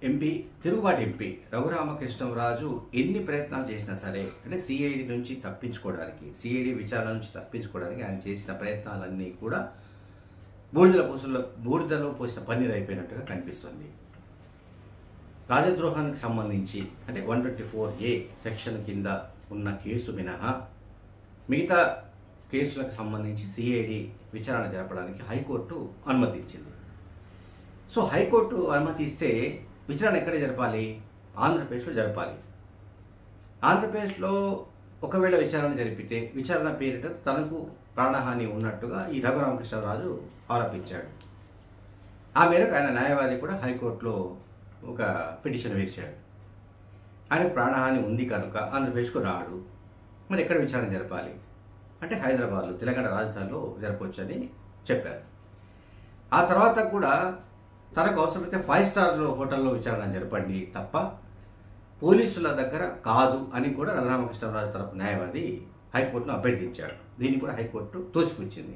MP తిరుగుబాటు MP Raghuramakrishnaraju ఎన్ని ప్రయత్నాలు చేసినా సరే అంటే సిఐడి నుంచి తప్పించుకోవడానికి సిఐడి విచారణ నుంచి తప్పించుకోవడానికి ఆయన చేసిన ప్రయత్నాలన్నీ కూడా బూడిదల పూసలో బూడిదలో పోసిన పన్నీరు అయిపోయినట్టుగా కనిపిస్తుంది రాజద్రోహానికి సంబంధించి అంటే one twenty four A section కింద ఉన్న కేసు మినహా మిగతా కేసులకు సంబంధించి సిఐడి విచారణ జరపడానికి హైకోర్టు అనుమతించింది సో హైకోర్టు అనుమతి ఇస్తే విచారణ ఎక్కడ జరపాలి ఆంధ్రప్రదేశ్లో జరపాలి ఆంధ్రప్రదేశ్లో ఒకవేళ విచారణ జరిపితే విచారణ పేరిట తనకు ప్రాణహాని ఉన్నట్టుగా ఈ రఘురామకృష్ణరాజు ఆరోపించాడు ఆ మేరకు ఆయన న్యాయవాది కూడా హైకోర్టులో ఒక పిటిషన్ వేశాడు ఆయనకు ప్రాణహాని ఉంది కనుక ఆంధ్రప్రదేశ్కు రాడు మరి ఎక్కడ విచారణ జరపాలి అంటే హైదరాబాద్లో తెలంగాణ రాజధానిలో జరపవచ్చని చెప్పారు ఆ తర్వాత కూడా తనకు అవసరమైతే ఫైవ్ స్టార్లో హోటల్లో విచారణ జరపండి తప్ప పోలీసుల దగ్గర కాదు అని కూడా రఘురామకృష్ణరాజు తరపు న్యాయవాది హైకోర్టును అభ్యర్థించాడు దీన్ని కూడా హైకోర్టు తోసిపుచ్చింది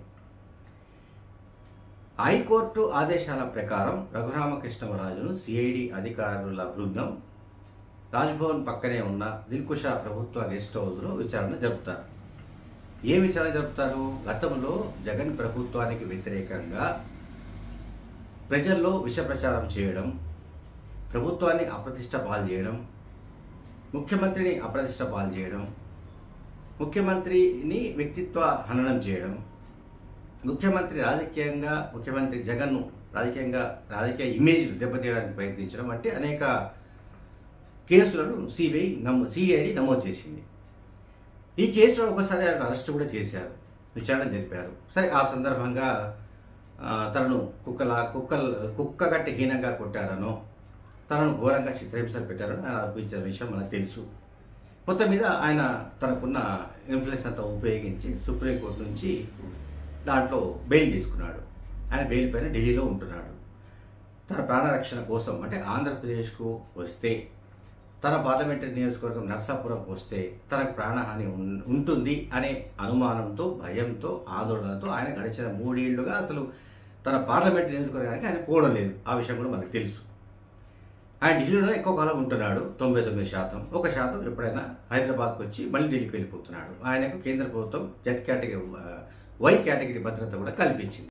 హైకోర్టు ఆదేశాల ప్రకారం రఘురామకృష్ణరాజును సిఐడి అధికారుల బృందం రాజ్భవన్ పక్కనే ఉన్న దిల్కుషా ప్రభుత్వ గెస్ట్ హౌస్లో విచారణ జరుపుతారు ఏ విచారణ జరుపుతారు గతంలో జగన్ ప్రభుత్వానికి వ్యతిరేకంగా ప్రజల్లో విష ప్రచారం చేయడం ప్రభుత్వాన్ని అప్రతిష్ట పాలు చేయడం ముఖ్యమంత్రిని అప్రతిష్ట పాలు చేయడం ముఖ్యమంత్రిని వ్యక్తిత్వ హననం చేయడం ముఖ్యమంత్రి రాజకీయంగా ముఖ్యమంత్రి జగన్ను రాజకీయంగా రాజకీయ ఇమేజ్ను దెబ్బతీయడానికి ప్రయత్నించడం వంటి అనేక కేసులను సిబిఐ నమో సిఐడి నమోదు చేసింది ఈ కేసులో ఒకసారి ఆయన అరెస్ట్ కూడా చేశారు విచారణ జరిపారు సరే ఆ సందర్భంగా ఆ, తనను కుక్కల కుక్కల్ కుక్క గట్టి హీనంగా కొట్టారనో తనను ఘోరంగా చిత్రహింసలు పెట్టారని ఆయన ఆరోపించిన విషయం మనకు తెలుసు మొత్తం మీద ఆయన తనకున్న ఇన్ఫ్లుయెన్స్ అంతా ఉపయోగించి సుప్రీంకోర్టు నుంచి దాంట్లో బెయిల్ తీసుకున్నాడు ఆయన బెయిల్ పైన ఢిల్లీలో ఉంటున్నాడు తన ప్రాణరక్షణ కోసం అంటే ఆంధ్రప్రదేశ్కు వస్తే తన పార్లమెంటరీ నియోజకవర్గం నర్సాపురంకు వస్తే తనకు ప్రాణహాని ఉన్- ఉంటుంది అనే అనుమానంతో భయంతో ఆందోళనతో ఆయన గడిచిన మూడేళ్లుగా అసలు తన పార్లమెంట్ నియోజకవర్గానికి ఆయన పోవడం లేదు ఆ విషయం కూడా మనకు తెలుసు ఆయన ఢిల్లీలో ఎక్కువ కాలం ఉంటున్నాడు తొంభై తొమ్మిది శాతం ఒక శాతం ఎప్పుడైనా హైదరాబాద్కు వచ్చి మళ్ళీ ఢిల్లీకి వెళ్ళిపోతున్నాడు ఆయనకు కేంద్ర ప్రభుత్వం జెడ్ కేటగిరీ వై కేటగిరీ భద్రత కూడా కల్పించింది